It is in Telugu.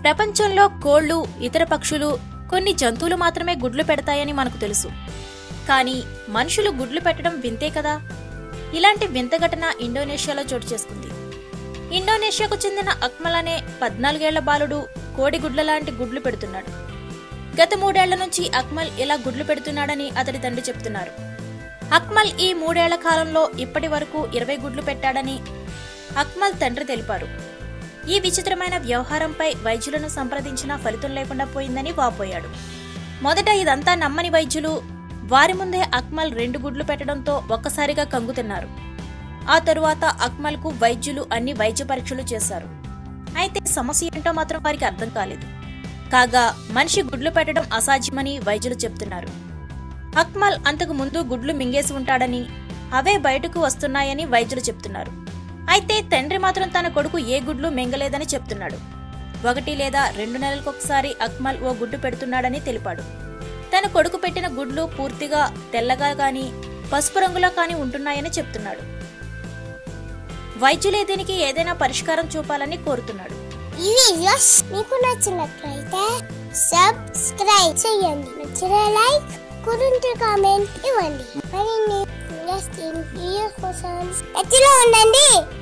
ప్రపంచంలో కోళ్లు ఇతర పక్షులు కొన్ని జంతువులు మాత్రమే గుడ్లు పెడతాయని మనకు తెలుసు కానీ మనుషులు గుడ్లు పెట్టడం వింతే కదా ఇలాంటి వింత ఘటన ఇండోనేషియాలో చోటు చేసుకుంది ఇండోనేషియాకు చెందిన అక్మల్ అనే పద్నాలుగేళ్ల బాలుడు కోడి గుడ్ల లాంటి గుడ్లు పెడుతున్నాడు గత మూడేళ్ల నుంచి అక్మల్ ఇలా గుడ్లు పెడుతున్నాడని అతడి తండ్రి చెప్తున్నారు అక్మల్ ఈ మూడేళ్ల కాలంలో ఇప్పటి వరకు ఇరవై గుడ్లు పెట్టాడని అక్మల్ తండ్రి తెలిపారు ఈ విచిత్రమైన వ్యవహారంపై వైద్యులను సంప్రదించినా ఫలితం లేకుండా పోయిందని వాపోయాడు మొదట ఇదంతా నమ్మని వైద్యులు వారి ముందే అక్మల్ రెండు గుడ్లు పెట్టడంతో ఒక్కసారిగా కంగు తిన్నారు ఆ తరువాత అక్మల్కు వైద్యులు అన్ని వైద్య పరీక్షలు చేశారు అయితే సమస్య ఏంటో మాత్రం వారికి అర్థం కాలేదు కాగా మనిషి గుడ్లు పెట్టడం అసాధ్యమని వైద్యులు చెప్తున్నారు అక్మల్ అంతకు ముందు గుడ్లు మింగేసి ఉంటాడని అవే బయటకు వస్తున్నాయని వైద్యులు చెప్తున్నారు అయితే తండ్రి మాత్రం తన కొడుకు ఏ గుడ్లు మింగలేదని చెప్తున్నాడు ఒకటి లేదా రెండు నెలలకొకసారి అక్మల్ ఓ గుడ్డు పెడుతున్నాడని తెలిపాడు తన కొడుకు పెట్టిన గుడ్లు పూర్తిగా తెల్లగా కానీ పసుపు రంగులో కానీ ఉంటున్నాయని చెప్తున్నాడు వైద్యులే దీనికి ఏదైనా పరిష్కారం చూపాలని కోరుతున్నాడు ఈ వీడియోస్ మీకు నచ్చినట్లయితే సబ్స్క్రైబ్ చేయండి నచ్చిన లైక్ కురింటి కామెంట్ ఇవ్వండి మరిన్ని వీడియోస్ కోసం టచ్లో ఉండండి